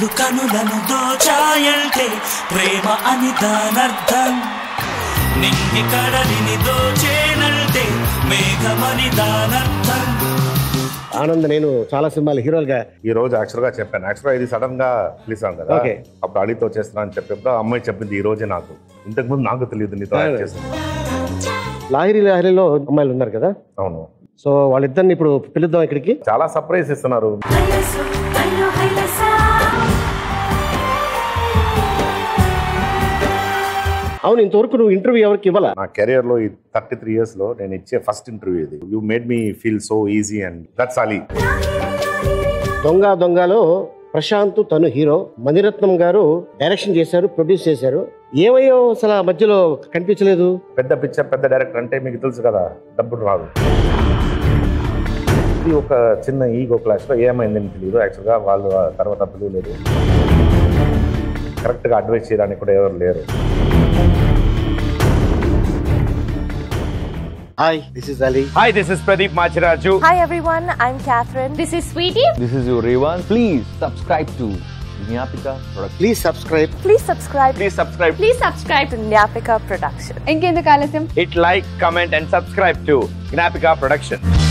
కనులను దోచాయంటే ప్రేమ అని దానర్థం నింగి కడలిని దోచేనంటే మేఘమని దానర్థం ఆనంద్ నేను చాలా సినిమాలు హీరోలుగా ఈ రోజు యాక్చువల్ గా చెప్పాను యాక్చువల్ గా ఇది సడన్ గా పిలిచాం కదా Okay. అప్పుడు అడిగితో చేస్తున్నా అని చెప్పేప్పుడు ఆ అమ్మాయి చెప్పింది ఈ రోజే నాకు ఇంతకు ముందు నాకు తెలియదు నీతో యాక్ట్ చేస్తాను లాహిరి లాహిరిలో అమ్మాయిలు ఉన్నారు కదా అవును సో వాళ్ళిద్దరిని ఇప్పుడు పిలుద్దాం ఇక్కడికి చాలా సర్ప్రైజ్ ఇస్తున్నారు హైలసు హైలో హైలసా అవును ఇంతవరకు నువ్వు ఇంటర్వ్యూ ఎవరికి ఇవ్వాలా నా కెరియర్ లో ఈ థర్టీ త్రీ ఇయర్స్ లో నేను ఇచ్చే ఫస్ట్ ఇంటర్వ్యూ ఇది you made me feel so easy and that's Ali దొంగ దొంగలో ప్రశాంత్ తను హీరో మణిరత్నం గారు డైరెక్షన్ చేశారు ప్రొడ్యూస్ చేశారు ఏమయ్యో అసలు ఆ మధ్యలో కనిపించలేదు పెద్ద పిక్చర్ పెద్ద డైరెక్టర్ అంటే మీకు తెలుసు కదా డబ్బులు రాదు ఇది ఒక చిన్న ఈగో క్లాస్ లో ఏమైందని తెలియదు యాక్చువల్గా వాళ్ళు ఆ తర్వాత పిలువలేదు కరెక్ట్గా అడ్వైస్ చేయడానికి కూడా ఎవరు లేరు hi this is Ali Hi, this is Pradeep Machiraju. Hi everyone, I'm Catherine. This is Sweety This is your Revan. Please subscribe to Gnapika Production. Please subscribe Please subscribe Please subscribe, please subscribe to Nyapika Production. ఇంకెందుకు ఆలస్యం hit like, comment, and subscribe to Gnapika Production.